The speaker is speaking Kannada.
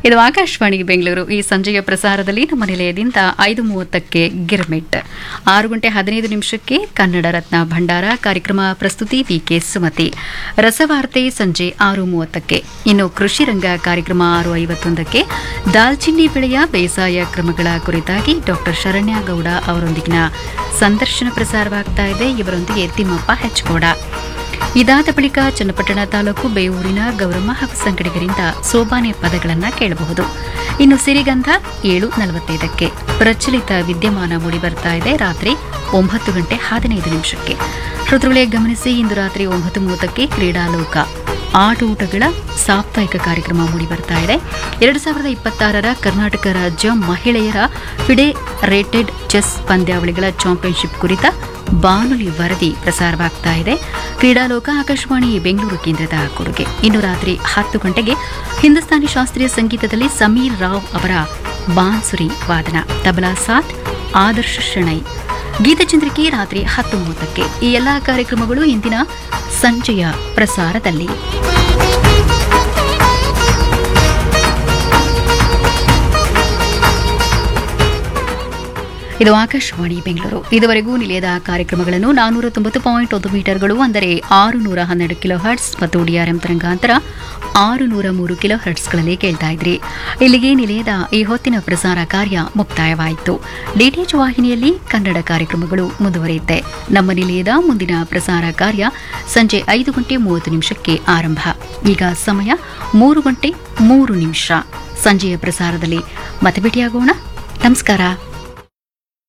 ಇದು ಆಕಾಶವಾಣಿ ಬೆಂಗಳೂರು ಈ ಸಂಜೆಯ ಪ್ರಸಾರದಲ್ಲಿ ನಮ್ಮ ನಿಲಯದಿಂದ ಐದು ಮೂವತ್ತಕ್ಕೆ ಗಿರ್ಮಿಟ್ ಆರು ಗಂಟೆ ಹದಿನೈದು ನಿಮಿಷಕ್ಕೆ ಕನ್ನಡ ರತ್ನ ಭಂಡಾರ ಕಾರ್ಯಕ್ರಮ ಪ್ರಸ್ತುತಿ ವಿಕೆ ಸುಮತಿ ರಸವಾರ್ತೆ ಸಂಜೆ ಆರು ಮೂವತ್ತಕ್ಕೆ ಇನ್ನು ಕೃಷಿ ರಂಗ ಕಾರ್ಯಕ್ರಮ ಆರು ಐವತ್ತೊಂದಕ್ಕೆ ದಾಲ್ಚಿನ್ನಿ ಬೆಳೆಯ ಬೇಸಾಯ ಕ್ರಮಗಳ ಕುರಿತಾಗಿ ಡಾಕ್ಟರ್ ಶರಣ್ಯ ಗೌಡ ಅವರೊಂದಿಗಿನ ಸಂದರ್ಶನ ಪ್ರಸಾರವಾಗ್ತಾ ಇದೆ ಇವರೊಂದಿಗೆ ತಿಮ್ಮಪ್ಪ ಹೆಚ್ಕೋಡ ಇದಾದ ಬಳಿಕ ಚನ್ನಪಟ್ಟಣ ತಾಲೂಕು ಬೇವೂರಿನ ಗೌರಮ್ಮ ಹಾಗೂ ಸಂಗಡಿಗರಿಂದ ಸೋಬಾನೆ ಪದಗಳನ್ನು ಕೇಳಬಹುದು ಇನ್ನು ಸಿರಿಗಂಧ ಏಳು ನಲವತ್ತೈದಕ್ಕೆ ಪ್ರಚಲಿತ ವಿದ್ಯಮಾನ ಮೂಡಿ ಬರ್ತಾ ಇದೆ ರಾತ್ರಿ ಒಂಬತ್ತು ಗಂಟೆ ಹದಿನೈದು ನಿಮಿಷಕ್ಕೆ ಶ್ರೋತೃಗಳೇ ಗಮನಿಸಿ ಇಂದು ರಾತ್ರಿ ಒಂಬತ್ತು ಮೂವತ್ತಕ್ಕೆ ಕ್ರೀಡಾಲೋಕ ಆಟೋಟಗಳ ಸಾಪ್ತಾಹಿಕ ಕಾರ್ಯಕ್ರಮ ಮೂಡಿ ಬರ್ತಾ ಇದೆ ಎರಡು ಸಾವಿರದ ಇಪ್ಪತ್ತಾರರ ಕರ್ನಾಟಕ ರಾಜ್ಯ ಮಹಿಳೆಯರ ಫಿಡೆ ರೇಟೆಡ್ ಚೆಸ್ ಪಂದ್ಯಾವಳಿಗಳ ಚಾಂಪಿಯನ್ಶಿಪ್ ಕುರಿತ ಬಾನುಲಿ ವರದಿ ಪ್ರಸಾರವಾಗ್ತಾ ಇದೆ ಕ್ರೀಡಾಲೋಕ ಆಕಾಶವಾಣಿ ಬೆಂಗಳೂರು ಕೇಂದ್ರದ ಕೊಡುಗೆ ಇನ್ನು ರಾತ್ರಿ ಹತ್ತು ಗಂಟೆಗೆ ಹಿಂದೂಸ್ತಾನಿ ಶಾಸ್ತ್ರೀಯ ಸಂಗೀತದಲ್ಲಿ ಸಮೀರ್ ರಾವ್ ಅವರ ಬಾನ್ಸುರಿ ವಾದನ ತಬಲಾ ಸಾಥ್ ಆದರ್ಶ ಶೆಣೈ ಗೀತಚಂದ್ರಿಕೆ ರಾತ್ರಿ ಹತ್ತು ಮೂವತ್ತಕ್ಕೆ ಈ ಎಲ್ಲಾ ಕಾರ್ಯಕ್ರಮಗಳು ಇಂದಿನ ಸಂಜೆಯ ಪ್ರಸಾರದಲ್ಲಿ ಇದು ಆಕಾಶವಾಣಿ ಬೆಂಗಳೂರು ಇದುವರೆಗೂ ನಿಲಯದ ಕಾರ್ಯಕ್ರಮಗಳನ್ನು ನಾನೂರ ತೊಂಬತ್ತು ಪಾಯಿಂಟ್ ಒಂದು ಮೀಟರ್ಗಳು ಅಂದರೆ ಆರು ನೂರ ಹನ್ನೆರಡು ಕಿಲೋ ಹರ್ಟ್ಸ್ ಮತ್ತು ಡಿಆರ್ಎಂ ತರಂಗಾಂತರ ಆರು ನೂರ ಮೂರು ಕಿಲೋ ಹರ್ಟ್ಸ್ಗಳಲ್ಲಿ ಕೇಳ್ತಾ ಇದ್ರಿ ಇಲ್ಲಿಗೆ ನಿಲಯದ ಈ ಹೊತ್ತಿನ ಪ್ರಸಾರ ಕಾರ್ಯ ಮುಕ್ತಾಯವಾಯಿತು ಡಿಟಿಎಚ್ ವಾಹಿನಿಯಲ್ಲಿ ಕನ್ನಡ ಕಾರ್ಯಕ್ರಮಗಳು ಮುಂದುವರಿಯುತ್ತೆ ನಮ್ಮ ನಿಲಯದ ಮುಂದಿನ ಪ್ರಸಾರ ಕಾರ್ಯ ಸಂಜೆ ಐದು ಗಂಟೆ ಮೂವತ್ತು ನಿಮಿಷಕ್ಕೆ ಆರಂಭ ಈಗ ಸಮಯ ಮೂರು ಗಂಟೆ ಮೂರು ನಿಮಿಷ ಸಂಜೆಯ ಪ್ರಸಾರದಲ್ಲಿ ಮತ್ತೆ ಭೇಟಿಯಾಗೋಣ ನಮಸ್ಕಾರ